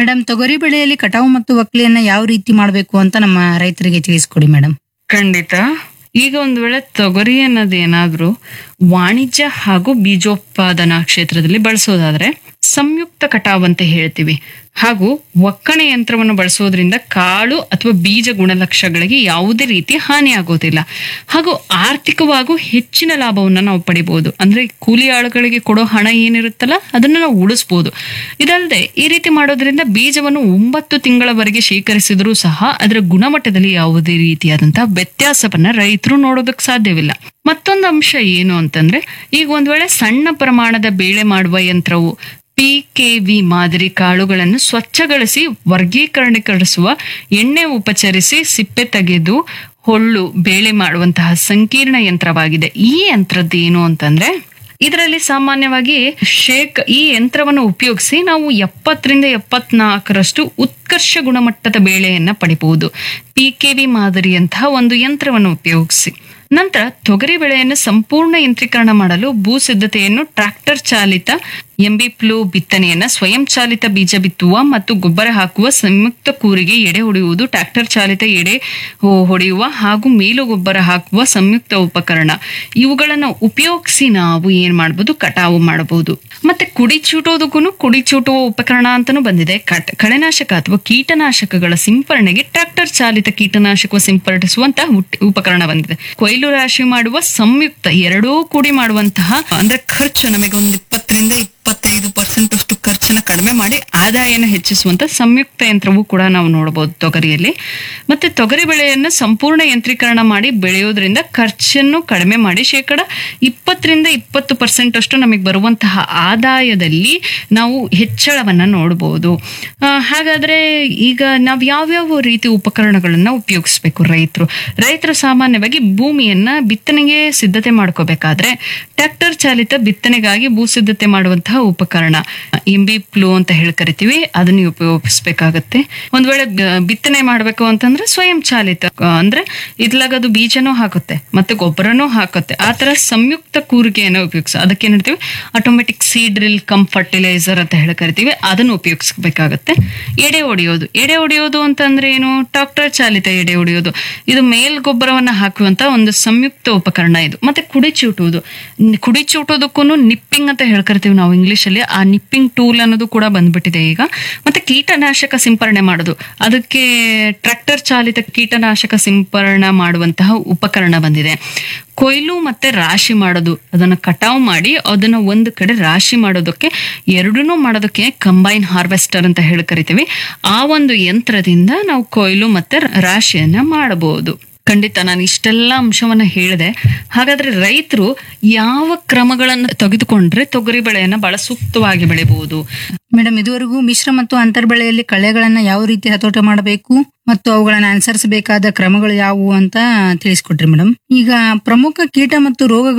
madam ತೊಗರಿ ಬೆಳೆಯಲ್ಲಿ ಕಟಾವು ಮತ್ತು ಒಕ್ಕಲಿಯನ್ನ ಯಾವ ರೀತಿ ಮಾಡಬೇಕು ಅಂತ ನಮ್ಮ ರೈತರಿಗೆ ತಿಳಿಸ್ಕೊಡಿ ಮೇಡಮ್ ಖಂಡಿತ ಈಗ ಒಂದು ವೇಳೆ ತೊಗರಿ ಅನ್ನೋದು ಏನಾದ್ರೂ ವಾಣಿಜ್ಯ ಹಾಗೂ ಬೀಜೋತ್ಪಾದನಾ ಕ್ಷೇತ್ರದಲ್ಲಿ ಬಳಸೋದಾದ್ರೆ ಸಂಯುಕ್ತ ಕಟಾವ್ ಅಂತ ಹೇಳ್ತೀವಿ ಹಾಗೂ ಒಕ್ಕಣೆ ಯಂತ್ರವನ್ನು ಬಳಸೋದ್ರಿಂದ ಕಾಳು ಅಥವಾ ಬೀಜ ಗುಣಲಕ್ಷಗಳಿಗೆ ಯಾವುದೇ ರೀತಿ ಹಾನಿ ಆಗೋದಿಲ್ಲ ಹಾಗೂ ಆರ್ಥಿಕವಾಗೂ ಹೆಚ್ಚಿನ ಲಾಭವನ್ನು ನಾವು ಪಡಿಬಹುದು ಅಂದ್ರೆ ಕೂಲಿ ಆಳುಗಳಿಗೆ ಕೊಡೋ ಹಣ ಏನಿರುತ್ತಲ್ಲ ಅದನ್ನ ನಾವು ಉಳಿಸ್ಬೋದು ಇದಲ್ಲದೆ ಈ ರೀತಿ ಮಾಡೋದ್ರಿಂದ ಬೀಜವನ್ನು ಒಂಬತ್ತು ತಿಂಗಳವರೆಗೆ ಶೇಖರಿಸಿದರೂ ಸಹ ಅದರ ಗುಣಮಟ್ಟದಲ್ಲಿ ಯಾವುದೇ ರೀತಿಯಾದಂತಹ ವ್ಯತ್ಯಾಸವನ್ನ ರೈತರು ನೋಡೋದಕ್ಕೆ ಸಾಧ್ಯವಿಲ್ಲ ಮತ್ತೊಂದು ಅಂಶ ಏನು ಅಂತಂದ್ರೆ ಈಗ ಒಂದ್ ವೇಳೆ ಸಣ್ಣ ಪ್ರಮಾಣದ ಬೇಳೆ ಮಾಡುವ ಯಂತ್ರವು ಪಿ ಕೆ ವಿ ಮಾದರಿ ಕಾಳುಗಳನ್ನು ಸ್ವಚ್ಛಗೊಳಿಸಿ ವರ್ಗೀಕರಣಗೊಳಿಸುವ ಎಣ್ಣೆ ಉಪಚರಿಸಿ ಸಿಪ್ಪೆ ತೆಗೆದು ಹೊಳ್ಳು ಬೇಳೆ ಮಾಡುವಂತಹ ಸಂಕೀರ್ಣ ಯಂತ್ರವಾಗಿದೆ ಈ ಯಂತ್ರದ್ದು ಏನು ಅಂತಂದ್ರೆ ಇದರಲ್ಲಿ ಸಾಮಾನ್ಯವಾಗಿ ಶೇಕ್ ಈ ಯಂತ್ರವನ್ನು ಉಪಯೋಗಿಸಿ ನಾವು ಎಪ್ಪತ್ತರಿಂದ ಎಪ್ಪತ್ನಾಲ್ಕರಷ್ಟು ಉತ್ಕರ್ಷ ಗುಣಮಟ್ಟದ ಬೇಳೆಯನ್ನ ಪಡಿಬಹುದು ಪಿ ಕೆ ವಿ ಮಾದರಿಯಂತಹ ಒಂದು ಯಂತ್ರವನ್ನು ಉಪಯೋಗಿಸಿ ನಂತರ ತೊಗರಿ ಬೆಳೆಯನ್ನು ಸಂಪೂರ್ಣ ಯಂತ್ರೀಕರಣ ಮಾಡಲು ಭೂ ಸಿದ್ಧತೆಯನ್ನು ಟ್ರಾಕ್ಟರ್ ಚಾಲಿತ ಎಂಬಿ ಪ್ಲೂ ಬಿತ್ತನೆಯನ್ನ ಸ್ವಯಂ ಚಾಲಿತ ಬೀಜ ಬಿತ್ತುವ ಮತ್ತು ಗೊಬ್ಬರ ಹಾಕುವ ಸಂಯುಕ್ತ ಕೂರಿಗೆ ಎಡೆ ಹೊಡೆಯುವುದು ಟ್ರಾಕ್ಟರ್ ಚಾಲಿತ ಎಡೆ ಹೊ- ಹೊಡೆಯುವ ಹಾಗೂ ಮೇಲು ಗೊಬ್ಬರ ಹಾಕುವ ಸಂಯುಕ್ತ ಉಪಕರಣ ಇವುಗಳನ್ನು ಉಪಯೋಗಿಸಿ ನಾವು ಏನ್ ಮಾಡಬಹುದು ಕಟಾವು ಮಾಡಬಹುದು ಮತ್ತೆ ಕುಡಿ ಚೂಟೋದಕ್ಕೂ ಕುಡಿ ಚೂಟುವ ಉಪಕರಣ ಅಂತಾನೂ ಬಂದಿದೆ ಕಟ್- ಕಳೆನಾಶಕ ಅಥವಾ ಕೀಟನಾಶಕಗಳ ಸಿಂಪರಣೆಗೆ ಟ್ರಾಕ್ಟರ್ ಚಾಲಿತ ಕೀಟನಾಶಕ ಸಿಂಪಡಿಸುವಂತಹ ಉಟ್- ಉಪಕರಣ ಬಂದಿದೆ ಕೊಯ್ಲು ರಾಶಿ ಮಾಡುವ ಸಂಯುಕ್ತ ಎರಡೂ ಕೂಡಿ ಮಾಡುವಂತಹ ಅಂದ್ರೆ ಖರ್ಚು ನಮಗೆ ಒಂದು ಇಪ್ಪತ್ತರಿಂದ ಇಪ್ಪತ್ತೈದು ಪರ್ಸೆಂಟ್ ಅಷ್ಟು ಖರ್ಚನ್ನ ಕಡಿಮೆ ಮಾಡಿ ಆದಾಯನ ಹೆಚ್ಚಿಸುವಂತ ಸಂಯುಕ್ತ ಯಂತ್ರವೂ ಕೂಡ ನಾವು ನೋಡಬಹುದು ತೊಗರಿಯಲ್ಲಿ ಮತ್ತೆ ತೊಗರಿ ಬೆಳೆಯನ್ನು ಸಂಪೂರ್ಣ ಯಂತ್ರೀಕರಣ ಮಾಡಿ ಬೆಳೆಯೋದ್ರಿಂದ ಖರ್ಚನ್ನು ಕಡಿಮೆ ಮಾಡಿ ಶೇಕಡ ಇಪ್ಪತ್ತರಿಂದ ಇಪ್ಪತ್ತು ಪರ್ಸೆಂಟ್ ಅಷ್ಟು ನಮಗೆ ಬರುವಂತಹ ಆದಾಯದಲ್ಲಿ ನಾವು ಹೆಚ್ಚಳವನ್ನ ನೋಡಬಹುದು ಆ, ಹಾಗಾದ್ರೆ ಈಗ ನಾವು ಯಾವ್ಯಾವ ರೀತಿ ಉಪಕರಣಗಳನ್ನ ಉಪಯೋಗಿಸ್ಬೇಕು ರೈತರು ರೈತರು ಸಾಮಾನ್ಯವಾಗಿ ಭೂಮಿಯನ್ನ ಬಿತ್ತನೆಗೆ ಸಿದ್ಧತೆ ಮಾಡ್ಕೋಬೇಕಾದ್ರೆ ಟ್ರ್ಯಾಕ್ಟರ್ ಚಾಲಿತ ಬಿತ್ತನೆಗಾಗಿ ಭೂ ಸಿದ್ಧತೆ ಮಾಡುವಂತಹ ಉಪಕರಣ ಇಂಬಿ ಪ್ಲೂ ಅಂತ ಹೇಳಿ ಕರಿತೀವಿ ಅದನ್ನ ಉಪಯೋಗಿಸ್ಬೇಕಾಗತ್ತೆ ಒಂದ್ ವೇಳೆ ಬ- ಬಿತ್ತನೆ ಮಾಡ್ಬೇಕು ಅಂತಂದ್ರೆ ಸ್ವಯಂ ಚಾಲಿತ ಆ, ಅಂದ್ರೆ ಇದ್ಲಾಗ ಅದು ಬೀಜನೂ ಹಾಕುತ್ತೆ ಮತ್ತೆ ಗೊಬ್ಬರನೂ ಹಾಕುತ್ತೆ ಆ ತರ ಸಂಯುಕ್ತ ಕೂರಿಗೆಯನ್ನು ಉಪಯೋಗಿಸ ಅದಕ್ಕೆ ಏನ್ ಹೇಳ್ತೀವಿ automatic seed drill cum fertiliser ಅಂತ ಹೇಳಿ ಕರಿತೀವಿ ಅದನ್ನು ಉಪಯೋಗಿಸ್ಬೇಕಾಗತ್ತೆ ಎಡೆ ಹೊಡೆಯೋದು ಎಡೆ ಹೊಡೆಯೋದು ಅಂತಂದ್ರೆ ಏನು ಟ್ರಾಕ್ಟರ್ ಚಾಲಿತ ಎಡೆ ಹೊಡೆಯೋದು ಇದು ಮೇಲ್ ಗೊಬ್ಬರವನ್ನ ಹಾಕುವಂತ ಒಂದು ಸಂಯುಕ್ತ ಉಪಕರಣ ಇದು ಮತ್ತೆ ಕುಡಿ ಚೂಟುವುದು ನ್- ಕುಡಿ ಚೂಟೋದಕ್ಕೂ ನಿಪ್ಪಿಂಗ್ ಅಂತ ಹೇಳ್ಕರ್ತೀವಿ ನಾವು ಇಂಗ್ಲಿಷ್ ಅಲ್ಲಿ ಆ ನಿಪ್ಪಿಂಗ್ ಟೂಲ್ ಅನ್ನೋದು ಕೂಡ ಬಂದ್ಬಿಟ್ಟಿದೆ ಈಗ ಮತ್ತೆ ಕೀಟನಾಶಕ ಸಿಂಪರಣೆ ಮಾಡೋದು ಅದಕ್ಕೆ ಟ್ರ್ಯಾಕ್ಟರ್ ಚಾಲಿತ ಕೀಟನಾಶಕ ಸಿಂಪರಣೆ ಮಾಡುವಂತಹ ಉಪಕರಣ ಬಂದಿದೆ ಕೊಯ್ಲು ಮತ್ತೆ ರಾಶಿ ಮಾಡೋದು ಅದನ್ನ ಕಟಾವು ಮಾಡಿ ಅದನ್ನ ಒಂದು ಕಡೆ ರಾಶಿ ಮಾಡೋದಕ್ಕೆ ಎರಡನ್ನೂ ಮಾಡೋದಕ್ಕೆ ಕಂಬೈನ್ ಹಾರ್ವೆಸ್ಟರ್ ಅಂತ ಹೇಳಿ ಕರಿತೀವಿ ಆ ಒಂದು ಯಂತ್ರದಿಂದ ನಾವು ಕೊಯ್ಲು ಮತ್ತೆ ರಾಶಿಯನ್ನ ಮಾಡಬಹುದು ಖಂಡಿತ ನಾನು ಇಷ್ಟೆಲ್ಲ ಅಂಶವನ್ನ ಹೇಳಿದೆ ಹಾಗಾದ್ರೆ ರೈತರು ಯಾವ ಕ್ರಮಗಳನ್ನು ತೆಗೆದುಕೊಂಡ್ರೆ ತೊಗರಿ ಬೆಳೆಯನ್ನ ಬಹಳ ಸೂಕ್ತವಾಗಿ ಬೆಳೆಯಬಹುದು ಮೇಡಮ್ ಇದುವರೆಗೂ ಮಿಶ್ರ ಮತ್ತು ಅಂತರ್ ಬೆಳೆಯಲ್ಲಿ ಕಳೆಗಳನ್ನ ಯಾವ ರೀತಿ ಹತೋಟ ಮಾಡಬೇಕು ಮತ್ತು ಅವುಗಳನ್ನ ಅನುಸರಿಸಬೇಕಾದ ಕ್ರಮಗಳು ಯಾವುವು ಅಂತ ತಿಳಿಸ್ಕೊಟ್ರಿ ಮೇಡಮ್ ಈಗ ಪ್ರಮುಖ ಕೀಟ ಮತ್ತು ರೋಗಗಳು